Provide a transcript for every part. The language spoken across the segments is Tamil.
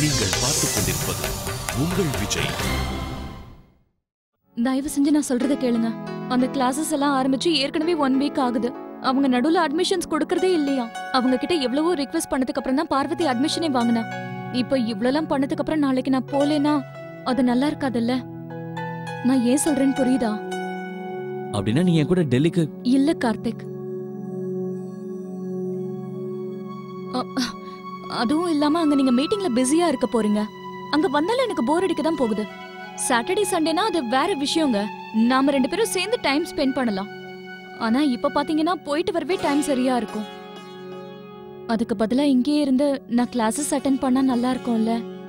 நீங்கள் பார்த்துக் கொண்டிருப்பது உங்கள் விஜய் தயவு செஞ்சு நான் சொல்றத கேளுங்க அந்த கிளாஸஸ் எல்லாம் ஆரம்பிச்சு ஏற்கனவே ஒன் வீக் ஆகுது அவங்க நடுவுல அட்மிஷன்ஸ் கொடுக்கறதே இல்லையா அவங்க கிட்ட எவ்வளவோ ரிக்வெஸ்ட் பண்ணதுக்கு அப்புறம் தான் பார்வதி அட்மிஷனே வாங்கினா இப்போ இவ்வளவுலாம் பண்ணதுக்கு அப்புறம் நாளைக்கு நான் போலேனா அது நல்லா இருக்காதுல்ல நான் ஏன் சொல்றேன்னு புரியுதா அப்படின்னா நீ என் கூட டெல்லிக்கு இல்ல கார்த்திக் அ- அ- அதுவும் இல்லாம அங்க நீங்க மீட்டிங்ல பிஸியா இருக்க போறீங்க அங்க வந்தாலும் எனக்கு போர் அடிக்க தான் போகுது சாட்டர்டே சண்டேனா அது வேற விஷயங்க நாம ரெண்டு பேரும் சேர்ந்து டைம் ஸ்பெண்ட் பண்ணலாம் ஆனா இப்ப பாத்தீங்கன்னா போயிட்டு வரவே டைம் சரியா இருக்கும் அதுக்கு பதிலா இங்கேயே இருந்து நான் கிளாஸஸ் அட்டென்ட் பண்ணா நல்லா இருக்கும்ல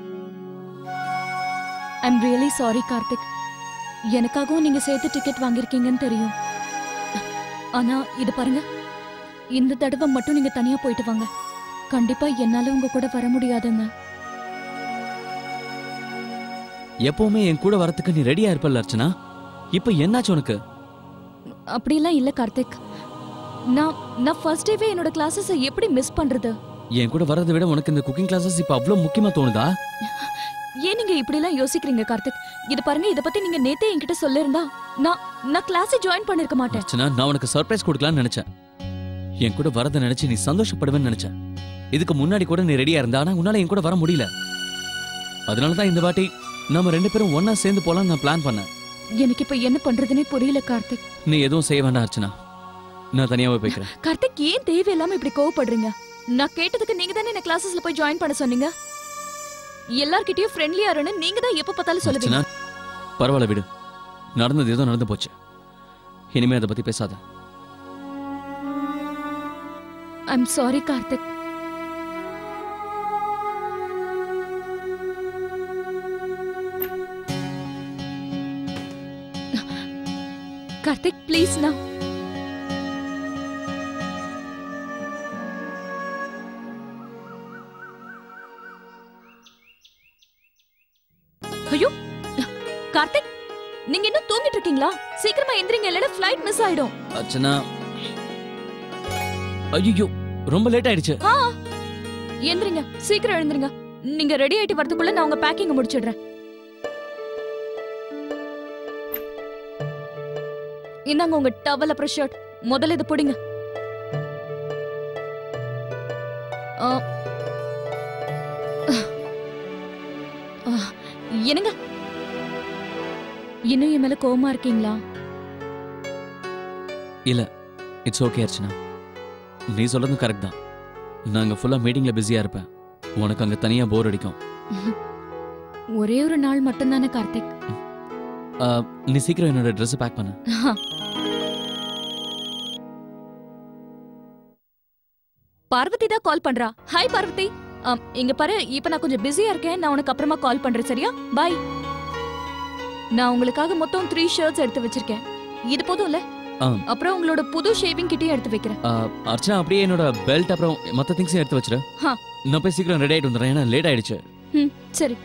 ஐம் ரியலி சாரி கார்த்திக் எனக்காகவும் நீங்க சேர்த்து டிக்கெட் வாங்கியிருக்கீங்கன்னு தெரியும் ஆனா இது பாருங்க இந்த தடவை மட்டும் நீங்க தனியா போயிட்டு வாங்க கண்டிப்பா என்னால உங்க கூட வர முடியாதுங்க எப்பவுமே என் கூட வரத்துக்கு நீ ரெடியா இருப்பல்ல அர்ச்சனா இப்ப என்னாச்சு உனக்கு அப்படிலாம் இல்ல கார்த்திக் நான் நான் ஃபர்ஸ்ட் டேவே என்னோட கிளாஸஸ் எப்படி மிஸ் பண்றது என் கூட வரதை விட உனக்கு இந்த குக்கிங் கிளாஸஸ் இப்ப அவ்வளவு முக்கியமா தோணுதா ஏன் நீங்க இப்படி எல்லாம் யோசிக்கிறீங்க கார்த்திக் இது பாருங்க இத பத்தி நீங்க நேத்தே என்கிட்ட சொல்லிருந்தா நான் நான் கிளாஸை ஜாயின் பண்ணிருக்க மாட்டேன் அர்ச்சனா நான் உனக்கு சர்ப்ரைஸ் கொடுக்கலாம்னு நினைச்சேன் என் கூட வரதை நினைச்சு நீ சந்தோஷப்படுவேன்னு நினைச்சேன் இதுக்கு முன்னாடி கூட நீ ரெடியா இருந்தா ஆனா உன்னால என் கூட வர முடியல அதனாலதான் இந்த வாட்டி நாம ரெண்டு பேரும் ஒண்ணா சேர்ந்து போலாம்னு நான் பிளான் பண்ணேன் எனக்கு இப்ப என்ன பண்றதுனே புரியல கார்த்திக் நீ எதுவும் செய்ய வேண்டாம் அர்ச்சனா நான் தனியாவே போய்க்கிறேன் கார்த்திக் ஏன் தேவையில்லாம இப்படி கோவப்படுறீங்க நான் கேட்டதுக்கு நீங்க தானே என்ன கிளாஸஸ்ல போய் ஜாயின் பண்ண சொன்னீங்க எல்லார்கிட்டயும் ஃப்ரெண்ட்லியா இருன்னு நீங்க தான் எப்ப பார்த்தாலும் சொல்லுவீங்க அர்ச்சனா பரவாயில்ல விடு நடந்தது ஏதோ நடந்து போச்சு இனிமே அதை பத்தி பேசாத I'm sorry Karthik Karthik please நான் ஐயோ கார்த்திக் நீங்க இன்னும் தூங்கிட்டு இருக்கீங்களா சீக்கிரமா எந்திரிங்க இல்லைன்னா ஃப்ளைட் மிஸ் ஆயிடும் அர்ச்சனா ஐயோ ரொம்ப லேட் ஆயிடுச்சு ஆ எந்திரிங்க சீக்கிரம் எழுந்திருங்க நீங்க ரெடி ஆயிட்டு வரதுக்குள்ள நான் உங்க பேக்கிங் முடிச்சிடுறேன் இந்தாங்க உங்க டவல் அப்புறம் ஷர்ட் முதல்ல இது பிடிங்க ஆ. ஆ, என்னங்க இன்னும் என் மேல கோவமா இருக்கீங்களா இட்ஸ் ஓகே அர்ச்சனா நீ சொல்றதும் கரெக்ட் தான் நாங்க ஃபுல்லா மீட்டிங்ல பிஸியா இருப்பேன் உனக்கு அங்க தனியா போர் அடிக்கும் ஒரே ஒரு நாள் மட்டும்தானே கார்த்திக் ஆ, நீ சீக்கிரம் என்னோட ட்ரெஸ் பேக் பண்ணு பார்வதி தான் கால் பண்றா ஹாய் பார்வதி ஆம், இங்க பாரு இப்ப நான் கொஞ்சம் பிஸியா இருக்கேன் நான் உனக்கு அப்புறமா கால் பண்றேன் சரியா பாய் நான் உங்களுக்காக மொத்தம் த்ரீ ஷர்ட்ஸ் எடுத்து வச்சிருக்கேன் இது போதும்ல ஆ. அப்புறம் உங்களோட புது ஷேவிங் கிட்டயும் எடுத்து வைக்கிறேன் ஆ, அர்ச்சனா அப்படியே என்னோட பெல்ட் அப்புறம் மத்த திங்ஸையும் எடுத்து வச்சிரு ஹா. நான் போய் சீக்கிரம் ரெடி ஆயிட்டு வந்துடுறேன் ஏன்னா லேட் ஆயிடுச்சு ம் சரி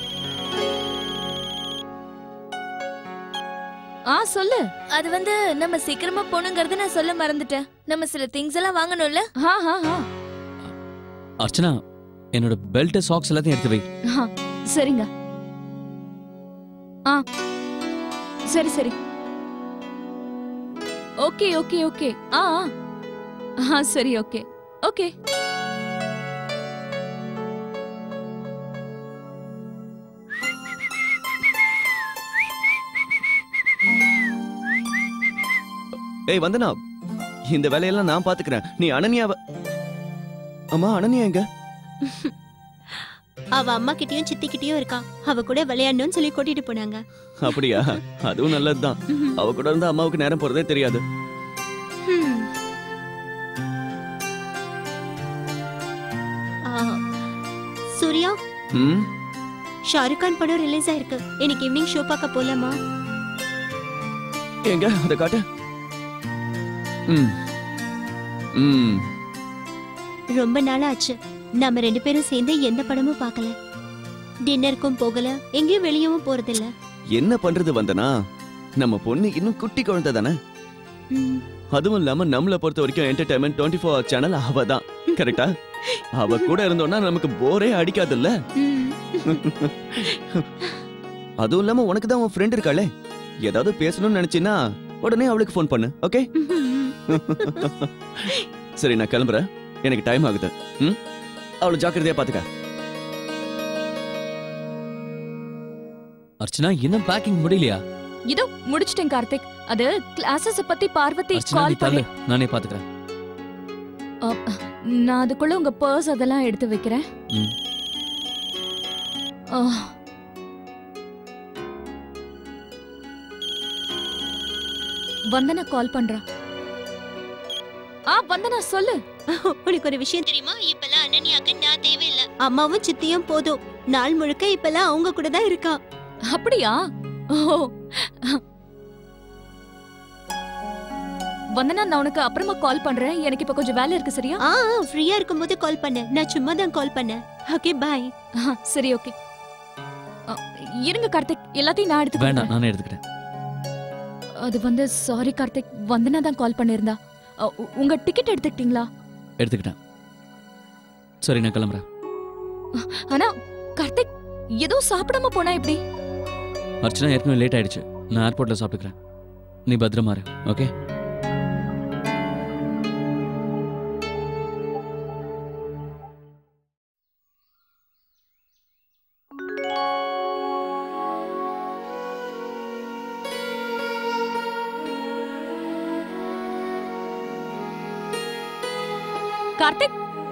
ஆ சொல்லு அது வந்து நம்ம சீக்கிரமா போகணுங்கிறத நான் சொல்ல மறந்துட்டேன் நம்ம சில திங்ஸ் எல்லாம் வாங்கணும்ல ஹா ஹா ஹா அர்ச்சனா என்னோட பெல்ட் சாக்ஸ் எல்லாத்தையும் எடுத்து வை ஹா, சரிங்க ஆ சரி சரி ஓகே ஓகே ஓகே ஆ ஆ. ஆ சரி ஓகே ஓகே ஏய் வந்தனா இந்த வேலையெல்லாம் நான் பாத்துக்கிறேன் நீ அனன்யாவ அம்மா அனன்யா எங்க அவ அம்மா கிட்டயும் சித்தி கிட்டயும் இருக்கா அவ கூட விளையாடணும்னு சொல்லி கூட்டிட்டு போனாங்க அப்படியா அதுவும் நல்லதுதான் அவ கூட இருந்தா அம்மாவுக்கு நேரம் போறதே தெரியாது ஹம். ஆ, சூர்யா ம் ஷாருக் கான் படம் ரிலீஸ் ஆயிருக்கு இன்னைக்கு ஈவினிங் ஷோ பார்க்க போலாமா எங்க அத காட்டு ம் ம் ரொம்ப நாள் ஆச்சு நம்ம ரெண்டு பேரும் சேர்ந்து எந்த படமும் பார்க்கல டின்னருக்கும் போகல எங்கேயும் வெளியவும் போறதில்ல என்ன பண்றது வந்தனா நம்ம பொண்ணு இன்னும் குட்டி குழந்தை தானே ம், அதுவும் இல்லாம நம்மள பொறுத்த வரைக்கும் என்டர்டைன்மெண்ட் டுவெண்ட்டி ஃபோர் சேனல் அவ தான் கரெக்டா அவ கூட இருந்தோம்னா நமக்கு போரே அடிக்காதுல்ல ம். அதுவும் இல்லாம உனக்கு தான் உன் ஃப்ரெண்ட் இருக்காளே ஏதாவது பேசணும்னு நினைச்சினா உடனே அவளுக்கு ஃபோன் பண்ணு ஓகே சரி நான் கிளம்புறேன் எனக்கு டைம் ஆகுது ம் அவளை ஜாக்கிரதையா பாத்துக்க அர்ச்சனா இன்னும் பேக்கிங் முடியலையா இதோ முடிச்சிட்டேன் கார்த்திக் அது கிளாஸஸ் பத்தி பார்வதி அர்ச்சனா நீ கால் பண்ணி தள்ளு நானே பாத்துக்கிறேன் நான் அதுக்குள்ள உங்க பர்ஸ் அதெல்லாம் எடுத்து வைக்கிறேன் ம். ஆ. வந்தனா கால் பண்றா ஆ வந்தனா சொல்லு உனக்கு ஒரு விஷயம் தெரியுமா இப்பெல்லாம் அனன்யாக்கு நான் தேவையில்லை அம்மாவும் சித்தியும் போதும் நாள் முழுக்க இப்பெல்லாம் அவங்க கூட தான் இருக்கா அப்படியா ஓ வந்தனா நான் உனக்கு அப்புறமா கால் பண்றேன் எனக்கு இப்ப கொஞ்சம் வேலை இருக்கு சரியா ஆ ஃப்ரீயா இருக்கும்போது கால் பண்ணு நான் சும்மா தான் கால் பண்ணேன் ஓகே பாய் ஆ, சரி ஓகே ஆ, இருங்க கார்த்திக் எல்லாத்தையும் நான் வேண்டாம் எடுத்துக்கிறேன் நானே எடுத்துக்கிறேன் அது வந்து சாரி கார்த்திக் வந்தனா தான் கால் பண்ணிருந்தா அ, உ- உங்க டிக்கெட் எடுத்துக்கிட்டீங்களா எடுத்துக்கிட்டேன் சரி நான் கிளம்புறேன் ஆனா கார்த்திக் ஏதோ சாப்பிடாம போனா எப்படி அர்ச்சனா ஏற்கனவே லேட் ஆயிடுச்சு நான் ஏர்போர்ட்ல சாப்பிட்டுக்கிறேன் நீ பத்திரமா இரு ஓகே கார்த்திக்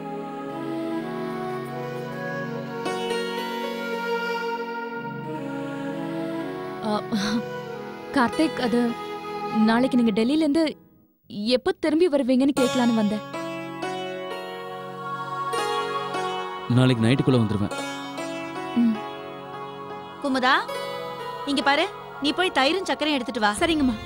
அ, கார்த்திக் அது நாளைக்கு நீங்க டெல்லில இருந்து எப்ப திரும்பி வருவீங்கன்னு கேட்கலான்னு வந்தேன் நாளைக்கு நைட்டுக்குள்ள வந்துருவேன் குமுதா இங்க பாரு நீ போய் தயிரும் சர்க்கரையும் எடுத்துட்டு வா சரிங்கம்மா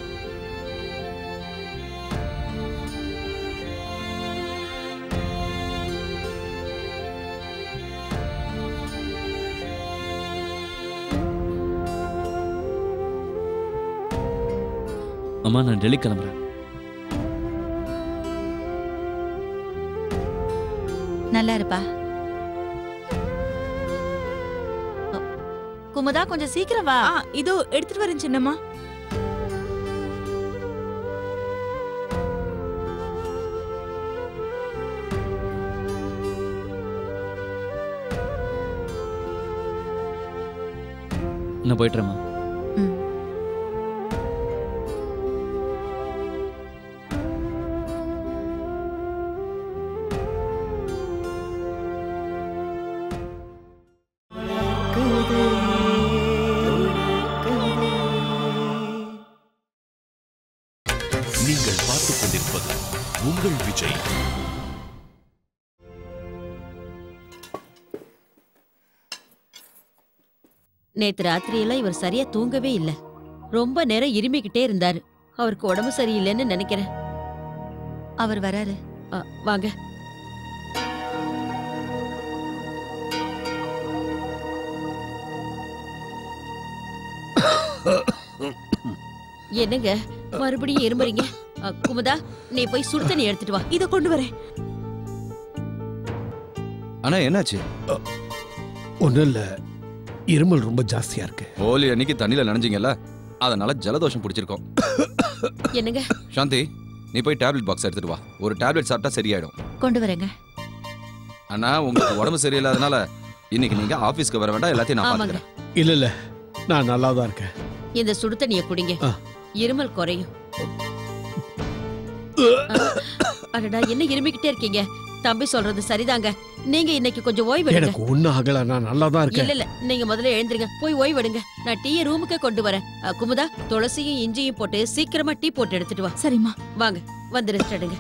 அம்மா நான் டெல்லி கிளம்புறேன் நல்லா இருப்பா அ, குமுதா கொஞ்சம் சீக்கிரம் வா இதோ எடுத்துட்டு வரேன் சின்னம்மா நான் போயிட்டுறேம்மா ம். நீங்கள் பார்த்துக் கொண்டிருப்பது உங்கள் விஜய் நேத்து ராத்திரியெல்லாம் இவர் சரியா தூங்கவே இல்ல ரொம்ப நேரம் இருமிக்கிட்டே இருந்தாரு அவருக்கு உடம்பு சரியில்லைன்னு நினைக்கிறேன் அவர் வராரு அ, வாங்க என்னங்க மறுபடியும் இருமுறீங்க அ, குமுதா நீ போய் சுடு தண்ணி எடுத்துட்டு வா இத கொண்டு வரேன் ஆனா என்னாச்சு ஒன்றும் இல்லை இருமல் ரொம்ப ஜாஸ்தியா இருக்கு ஹோலி அன்னைக்கு தண்ணியில நனைஞ்சிங்கல்ல அதனால ஜலதோஷம் பிடிச்சிருக்கோம் என்னங்க சாந்தி நீ போய் டேப்லெட் பாக்ஸ் எடுத்துட்டு வா ஒரு டேப்லெட் சாப்பிட்டா சரியாயிடும் கொண்டு வரேங்க ஆனா உங்களுக்கு உடம்பு சரியில்லாதனால இன்னைக்கு நீங்க ஆபீஸ்க்கு வர வேண்டாம் எல்லாத்தையும் நான் ஆமாங்க பாத்துக்கிறேன் இல்ல இல்ல நான் நல்லா தான் இருக்கேன் இந்த சுடு தண்ணிய குடிங்க ஆ. இருமல் குறையும் அடடா என்ன இருமிக்கிட்டே இருக்கீங்க தம்பி சொல்றது சரிதாங்க நீங்க இன்னைக்கு கொஞ்சம் ஓய்வு எடுங்க எனக்கு ஒன்றும் ஆகல நான் நல்லா தான் இருக்கேன் இல்ல இல்ல நீங்க முதல்ல எழுந்திருங்க போய் ஓய்வு எடுங்க நான் டீயை ரூமுக்கே கொண்டு வரேன் அ, குமுதா துளசியும் இஞ்சியும் போட்டு சீக்கிரமா டீ போட்டு எடுத்துட்டு வா சரிம்மா வாங்க வந்து ரெஸ்ட் எடுங்க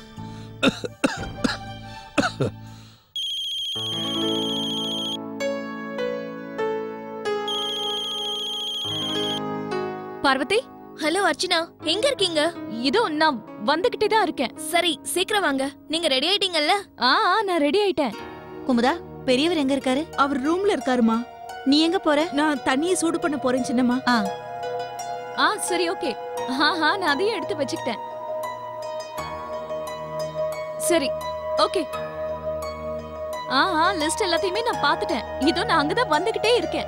பார்வதி ஹலோ அர்ச்சனா எங்க இருக்கீங்க இதோ நான் வந்துகிட்டே தான் இருக்கேன் சரி சீக்கிரம் வாங்க நீங்க ரெடி ஆயிட்டீங்கல்ல ஆ ஆ, நான் ரெடி ஆயிட்டேன் குமுதா பெரியவர் எங்க இருக்காரு அவர் ரூம்ல இருக்காருமா நீ எங்க போற நான் தண்ணியை சூடு பண்ண போறேன் சின்னம்மா ஆ சரி ஓகே ஆ ஆ நான் அதையும் எடுத்து வச்சுக்கிட்டேன் சரி ஓகே ஆ ஆ லிஸ்ட் எல்லாத்தையுமே நான் பார்த்துட்டேன் இதோ நான் அங்கதான் வந்துகிட்டே இருக்கேன்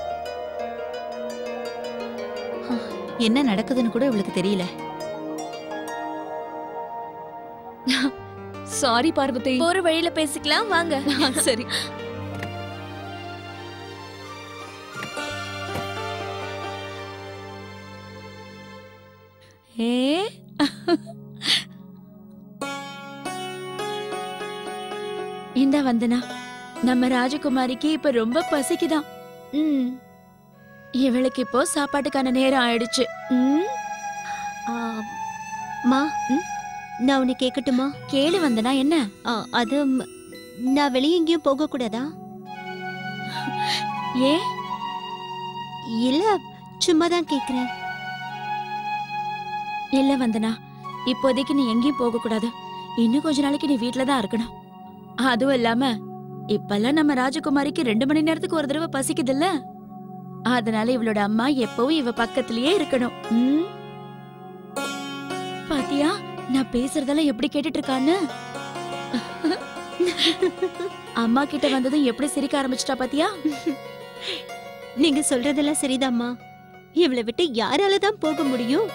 என்ன நடக்குதுன்னு கூட இவளுக்கு தெரியல சாரி பார்வதி போற வழியில பேசிக்கலாம் வாங்க சரி ஏ இந்த வந்தனா நம்ம ராஜகுமாரிக்கு இப்ப ரொம்ப பசிக்குதாம் ம் இவளுக்கு இப்போ சாப்பாட்டுக்கான நேரம் ஆயிடுச்சு ம் ஆ, மா ம், நான் உன்னை கேட்கட்டுமா கேளு வந்தனா என்ன ஆ, அது ம், நான் வெளியே எங்கேயும் போக கூடாதா ஏ இல்ல சும்மா தான் கேக்குறேன் இல்ல வந்தனா இப்போதைக்கு நீ எங்கேயும் போக கூடாது இன்னும் கொஞ்ச நாளைக்கு நீ வீட்ல தான் இருக்கணும் அதுவும் இல்லாம இப்பெல்லாம் நம்ம ராஜகுமாரிக்கு ரெண்டு மணி நேரத்துக்கு ஒரு தடவை பசிக்குது இல்ல அதனால இவளோட அம்மா எப்பவும் இவ பக்கத்திலேயே இருக்கணும் ம்? பாத்தியா நான் பேசுறதெல்லாம் எப்படி கேட்டுட்டு இருக்கான்னு அம்மா கிட்ட வந்ததும் எப்படி சிரிக்க ஆரம்பிச்சிட்டா பாத்தியா நீங்க சொல்றதெல்லாம் சரிதாம்மா இவளை விட்டு யாரால தான் போக முடியும்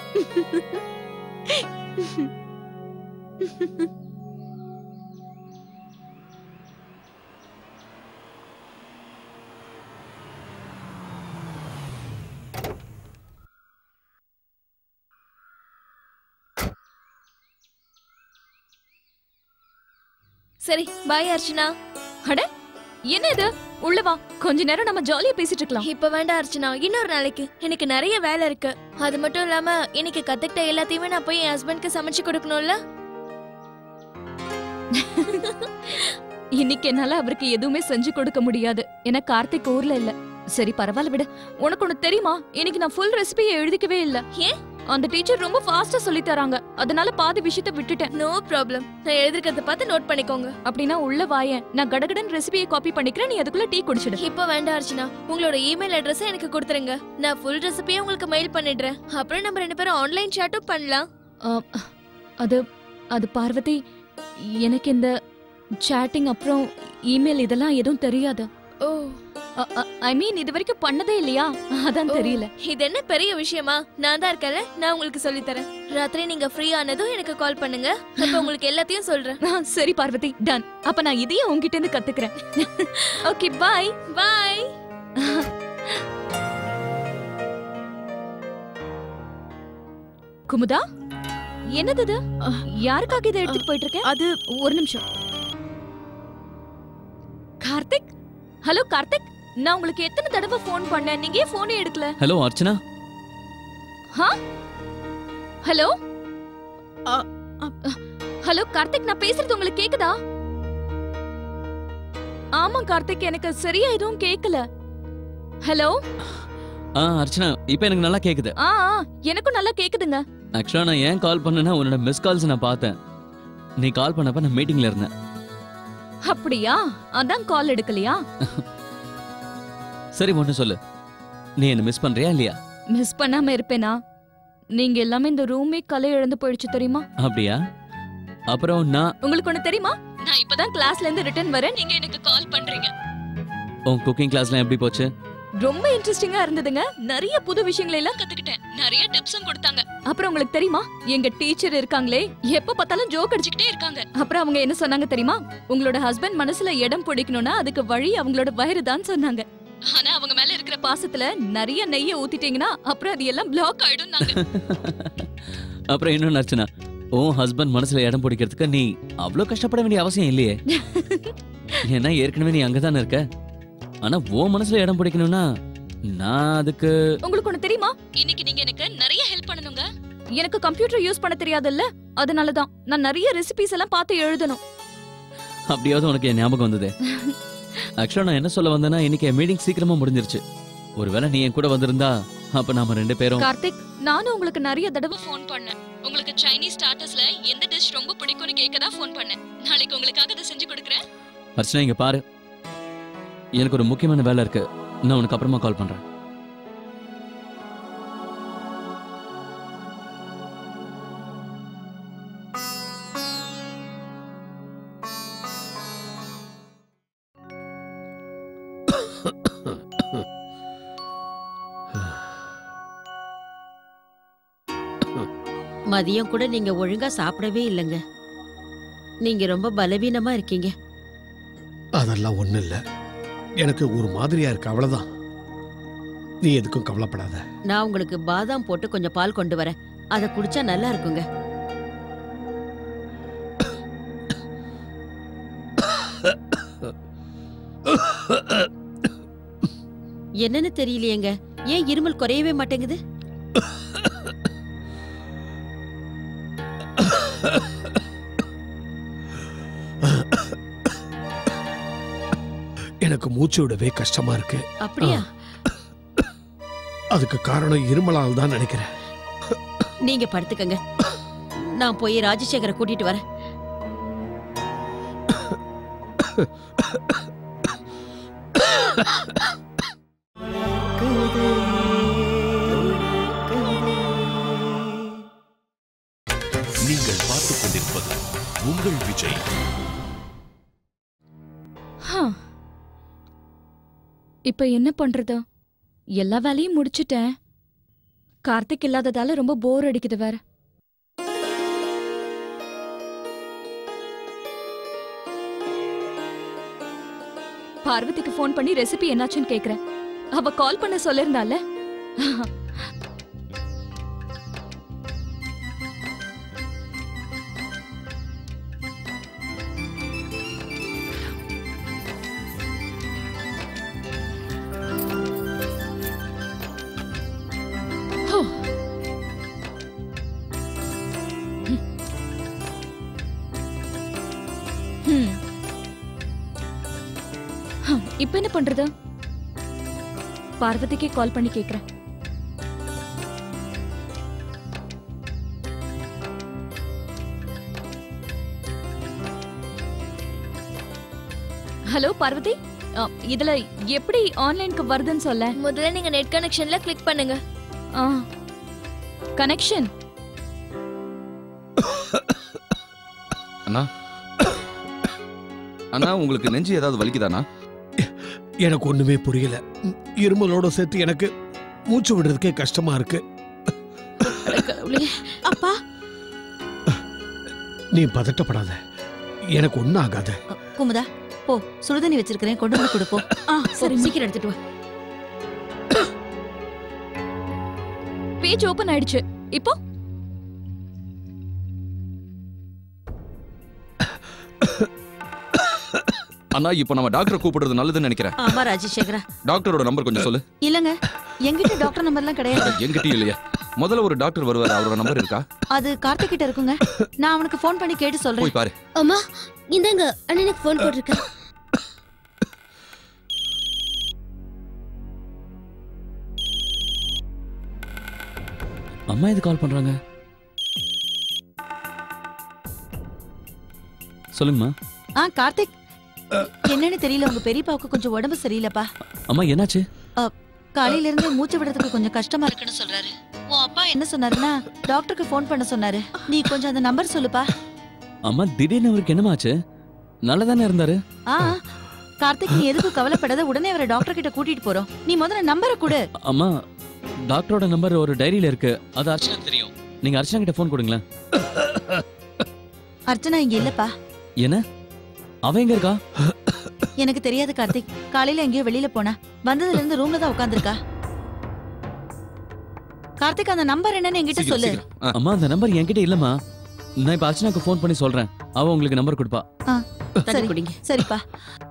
சரி பாய் அர்ச்சனா அட என்ன இது உள்ள வா கொஞ்ச நேரம் நம்ம ஜாலியா பேசிட்டு இருக்கலாம் இப்ப வேண்டாம் அர்ச்சனா இன்னொரு நாளைக்கு எனக்கு நிறைய வேலை இருக்கு அது மட்டும் இல்லாம இன்னைக்கு கத்துக்கிட்ட எல்லாத்தையுமே நான் போய் என் ஹஸ்பண்ட்க்கு சமைச்சு கொடுக்கணும்ல இன்னைக்கு என்னால அவருக்கு எதுவுமே செஞ்சு கொடுக்க முடியாது ஏன்னா கார்த்திக் ஊர்ல இல்ல சரி பரவாயில்ல விடு உனக்கு ஒண்ணு தெரியுமா இன்னைக்கு நான் ஃபுல் ரெசிபியை எழுதிக்கவே இல்ல ஏன்? அந்த டீச்சர் ரொம்ப ஃபாஸ்டா சொல்லி தராங்க அதனால பாதி விஷயத்த விட்டுட்டேன் நோ ப்ராப்ளம் நான் எழுதிருக்கிறத பார்த்து நோட் பண்ணிக்கோங்க அப்படின்னா உள்ள வாயேன் நான் கடகடன் ரெசிபியை காப்பி பண்ணிக்கிறேன் நீ அதுக்குள்ள டீ குடிச்சிடு இப்ப வேண்டாம் அர்ச்சனா உங்களோட இமெயில் அட்ரஸ் எனக்கு கொடுத்துருங்க நான் ஃபுல் ரெசிபியை உங்களுக்கு மெயில் பண்ணிடுறேன் அப்புறம் நம்ம ரெண்டு பேரும் ஆன்லைன் சாட்டும் பண்ணலாம் ஆ, அது அது பார்வதி எனக்கு இந்த சேட்டிங் அப்புறம் இமெயில் இதெல்லாம் எதுவும் தெரியாது ஓ ஐ மீன் இது வரைக்கும் பண்ணதே இல்லையா அதான் ஓ. தெரியல இது என்ன பெரிய விஷயமா நான் தான் இருக்கேன்ல நான் உங்களுக்கு சொல்லி தரேன் ராத்திரி நீங்க ஃப்ரீ ஆனதும் எனக்கு கால் பண்ணுங்க அப்ப உங்களுக்கு எல்லாத்தையும் சொல்றேன் ஆ, சரி பார்வதி டன் அப்ப நான் இதையும் உங்ககிட்ட இருந்து கத்துக்கிறேன் ஓகே பாய் பாய் குமுதா என்னது இது யாருக்காக இதை எடுத்துட்டு போயிட்டு இருக்கேன் அது ஒரு நிமிஷம் கார்த்திக் ஹலோ கார்த்திக் நான் உங்களுக்கு எத்தனை தடவை ஃபோன் பண்ணேன் நீங்க ஏன் போனே எடுக்கல ஹலோ அர்ச்சனா ஹலோ அ, ஹலோ கார்த்திக் நான் பேசுறது உங்களுக்கு கேக்குதா ஆமா கார்த்திக் எனக்கு சரியா எதுவும் கேக்கல ஹலோ ஆ அர்ச்சனா இப்போ எனக்கு நல்லா கேக்குது ஆ ஆ, எனக்கும் நல்லா கேக்குதுங்க ஆக்சுவலா நான் ஏன் கால் பண்ணேன்னா உன்னோட மிஸ் கால்ஸ் நான் பார்த்தேன் நீ கால் பண்ணப்ப நான் மீட்டிங்ல இருந்தேன் அப்படியா அதான் கால் எடுக்கலையா சரி ஒண்ணு சொல்லு நீ என்ன மிஸ் பண்றியா இல்லையா மிஸ் பண்ணாம இருப்பேனா நீங்க எல்லாமே இந்த ரூமே கலை இழந்து போயிடுச்சு தெரியுமா அப்படியா அப்புறம் நான் உங்களுக்கு ஒண்ணு தெரியுமா நான் இப்பதான் கிளாஸ்ல இருந்து ரிட்டர்ன் வரேன் நீங்க எனக்கு கால் பண்றீங்க உன் குக்கிங் கிளாஸ்லாம் எப்படி போச்சு ரொம்ப இன்ட்ரெஸ்டிங்கா இருந்ததுங்க நிறைய புது விஷயங்களை எல்லாம் கத்துக்கிட்டேன் நிறைய டிப்ஸும் கொடுத்தாங்க அப்புறம் உங்களுக்கு தெரியுமா எங்க டீச்சர் இருக்காங்களே எப்ப பார்த்தாலும் ஜோக் அடிச்சுக்கிட்டே இருக்காங்க அப்புறம் அவங்க என்ன சொன்னாங்க தெரியுமா உங்களோட ஹஸ்பண்ட் மனசுல இடம் பிடிக்கணும்னா அதுக்கு வழி அவங்களோட வயிறு தான் சொன்னாங்க ஆனா அவங்க மேல இருக்கிற பாசத்துல நிறைய நெய்ய ஊத்திட்டீங்கன்னா அப்புறம் அது எல்லாம் பிளாக் ஆயிடும் அப்புறம் இன்னொன்னு அர்ச்சனா உன் ஹஸ்பண்ட் மனசுல இடம் பிடிக்கிறதுக்கு நீ அவ்வளோ கஷ்டப்பட வேண்டிய அவசியம் இல்லையே ஏன்னா ஏற்கனவே நீ அங்கதானே இருக்க ஆனா உன் மனசுல இடம் பிடிக்கணும்னா நான் அதுக்கு உங்களுக்கு ஒண்ணு தெரியுமா இன்னைக்கு நீங்க எனக்கு நிறைய ஹெல்ப் பண்ணணுங்க எனக்கு கம்ப்யூட்டர் யூஸ் பண்ண தெரியாதுல்ல அதனாலதான் நான் நிறைய ரெசிபிஸ் எல்லாம் பார்த்து எழுதணும் அப்படியாவது உனக்கு என் ஞாபகம் வந்தது ஆக்சுவலா நான் என்ன சொல்ல வந்தேன்னா இன்னைக்கு என் மீட்டிங் சீக்கிரமா முடிஞ்சிருச்சு ஒருவேளை நீ என் கூட வந்திருந்தா அப்ப நாம ரெண்டு பேரும் கார்த்திக் நானும் உங்களுக்கு நிறைய தடவை ஃபோன் பண்ணேன் உங்களுக்கு சைனீஸ் ஸ்டார்டர்ஸ்ல எந்த டிஷ் ரொம்ப பிடிக்கும்னு கேட்க தான் ஃபோன் பண்ணேன் நாளைக்கு உங்களுக்காக அதை செஞ்சு கொடுக்குறேன் அர்ச்சனா இங்க பாரு எனக்கு ஒரு முக்கியமான வேலை இருக்கு நான் உனக்கு அப்புறமா கால் பண்றேன் மதியம் கூட நீங்க ஒழுங்கா சாப்பிடவே இல்லைங்க நீங்க ரொம்ப பலவீனமா இருக்கீங்க அதெல்லாம் ஒண்ணும் இல்ல எனக்கு ஒரு மாதிரியா இருக்கு அவ்வளவுதான் நீ எதுக்கும் கவலைப்படாத நான் உங்களுக்கு பாதாம் போட்டு கொஞ்சம் பால் கொண்டு வரேன் அதை குடிச்சா நல்லா இருக்குங்க என்னன்னு தெரியலையேங்க ஏன் இருமல் குறையவே மாட்டேங்குது எனக்கு மூச்சு விடவே கஷ்டமா இருக்கு அப்படியா அதுக்கு காரணம் இருமலால் தான் நினைக்கிறேன் நீங்க படுத்துக்கங்க நான் போய் ராஜசேகரை கூட்டிட்டு வரேன் நீங்கள் பார்த்துக் கொண்டிருப்பது உங்கள் விஜய் ஹம். இப்ப என்ன பண்றது எல்லா வேலையும் முடிச்சிட்டேன் கார்த்திக் இல்லாததால ரொம்ப போர் அடிக்குது வேற பார்வதிக்கு ஃபோன் பண்ணி ரெசிபி என்னாச்சுன்னு கேக்குறேன் அவ கால் பண்ண சொல்லிருந்தால ஹம். ஹம், இப்ப என்ன பண்றது பார்வதிக்கே கால் பண்ணி கேக்குறேன் ஹலோ பார்வதி அ, இதுல எப்படி ஆன்லைனுக்கு வருதுன்னு சொல்ல முதல்ல நீங்க நெட் கனெக்ஷன்ல கிளிக் பண்ணுங்க ஆ கனெக்ஷன் அண்ணா அண்ணா உங்களுக்கு நெஞ்சு ஏதாவது வலிக்குதாண்ணா எனக்கு ஒண்ணுமே புரியல ம், இருமலோட சேர்த்து எனக்கு மூச்சு விடுறதுக்கே கஷ்டமா இருக்கு அப்பா நீ பதட்டப்படாத எனக்கு ஒண்ணும் ஆகாத குமுதா போ சுடுதண்ணி வச்சிருக்கிறேன் கொண்டு வந்து கொடுப்போம் ஆ சரி சரி சீக்கிரம் எடுத்துட்டு வா பேஜ் ஓபன் ஆயிடுச்சு இப்போ அண்ணா இப்போ நம்ம டாக்டரை கூப்பிடுறது நல்லதுன்னு நினைக்கிறேன் ஆமா ராஜசேகரா டாக்டரோட நம்பர் கொஞ்சம் சொல்லு இல்லங்க எங்கிட்ட டாக்டர் நம்பர்லாம் கிடையாது என்கிட்டயும் இல்லையா முதல்ல ஒரு டாக்டர் வருவார் அவரோட நம்பர் இருக்கா அது கார்த்திக் கிட்ட இருக்குங்க நான் அவனுக்கு ஃபோன் பண்ணி கேட்டு சொல்றேன் போய் பாரு அம்மா இந்தாங்க அண்ணனுக்கு ஃபோன் போட்டிருக்கேன் அம்மா எது கால் பண்றாங்க சொல்லுங்கம்மா ஆ கார்த்திக் என்னன்னு தெரியல உங்க பெரியப்பாவுக்கு கொஞ்சம் உடம்பு சரியில்லைப்பா அம்மா என்னாச்சு காலையில இருந்து மூச்சு விடுறதுக்கு கொஞ்சம் கஷ்டமா இருக்குன்னு சொல்றாரு உன் அப்பா என்ன சொன்னாருன்னா டாக்டருக்கு ஃபோன் பண்ண சொன்னாரு நீ கொஞ்சம் அந்த நம்பர் சொல்லுப்பா அம்மா திடீர்னு அவருக்கு என்னமாச்சு நல்லா தானே இருந்தாரு ஆ கார்த்திக் நீ எதுக்கு கவலைப்படாத உடனே அவரை டாக்டர் கிட்ட கூட்டிட்டு போறோம் நீ முதல்ல நம்பரை கொடு அம்மா டாக்டரோட நம்பர் ஒரு டைரியில இருக்கு அது அர்ச்சனா தெரியும் நீங்க அர்ச்சனா கிட்ட ஃபோன் கொடுங்களேன் அர்ச்சனா இங்க இல்லப்பா என்ன அவ எங்க இருக்கா எனக்கு தெரியாது கார்த்திக் காலையில எங்கேயோ வெளியில போனா வந்ததுல இருந்து ரூம்ல தான் உட்கார்ந்திருக்கா கார்த்திக் அந்த நம்பர் என்னன்னு என்கிட்ட சீக்கிரம், சொல்லு சீக்கிரம். ஆ, அம்மா அந்த நம்பர் என்கிட்ட இல்லம்மா நான் இப்ப அர்ச்சனாக்கு ஃபோன் பண்ணி சொல்றேன் அவ உங்களுக்கு நம்பர் கொடுப்பா தண்ணி சரி. குடிங்க சரிப்பா